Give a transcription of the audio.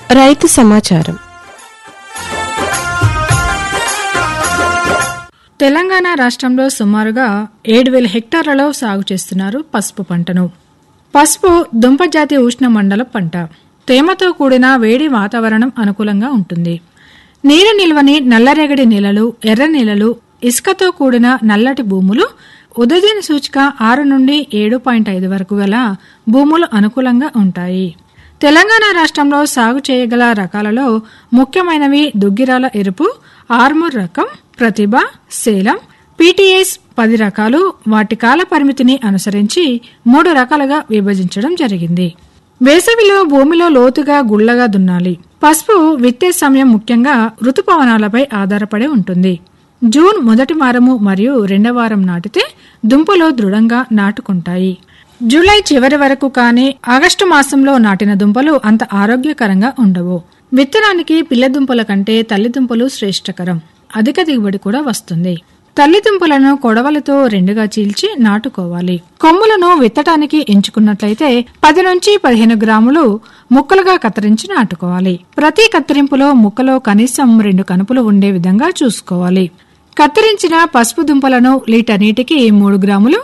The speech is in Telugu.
రైతు సమాచారం తెలంగాణ రాష్ట్రంలో సుమారుగా ఏడు వేల హెక్టార్లలో సాగు చేస్తున్నారు పసుపు పంటను పసుపు దుంపజాతి ఉష్ణ మండల పంట తేమతో కూడిన వేడి వాతావరణం అనుకూలంగా ఉంటుంది నీరు నిల్వని నల్లరేగడి నేలలు ఎర్ర నేలలు ఇసుకతో కూడిన నల్లటి భూములు ఉదయం సూచిక ఆరు నుండి ఏడు పాయింట్ ఐదు వరకు గల భూములు అనుకూలంగా ఉంటాయి తెలంగాణ రాష్ట్రంలో సాగు చేయగల రకాలలో ముఖ్యమైనవి దుగ్గిరాల ఎరుపు ఆర్మూర్ రకం ప్రతిభ సేలం పీటీఎస్ పది రకాలు వాటి కాల పరిమితిని అనుసరించి మూడు రకాలుగా విభజించడం జరిగింది వేసవిలో భూమిలో లోతుగా గుళ్ళగా దున్నాలి పసుపు విత్తే సమయం ముఖ్యంగా ఋతుపవనాలపై ఆధారపడి ఉంటుంది జూన్ మొదటి వారము మరియు రెండవ వారం నాటితే దుంపలు దృఢంగా నాటుకుంటాయి జూలై చివరి వరకు కానీ ఆగస్టు మాసంలో నాటిన దుంపలు అంత ఆరోగ్యకరంగా ఉండవు విత్తనానికి పిల్ల దుంపల కంటే తల్లి దుంపలు శ్రేష్టకరం అధిక దిగుబడి కూడా వస్తుంది తల్లి దుంపలను కొడవలతో రెండుగా చీల్చి నాటుకోవాలి కొమ్ములను విత్తటానికి ఎంచుకున్నట్లయితే పది నుంచి పదిహేను గ్రాములు ముక్కలుగా కత్తిరించి నాటుకోవాలి ప్రతి కత్తిరింపులో ముక్కలో కనీసం రెండు కనుపులు ఉండే విధంగా చూసుకోవాలి కత్తిరించిన పసుపు దుంపలను లీటర్ నీటికి మూడు గ్రాములు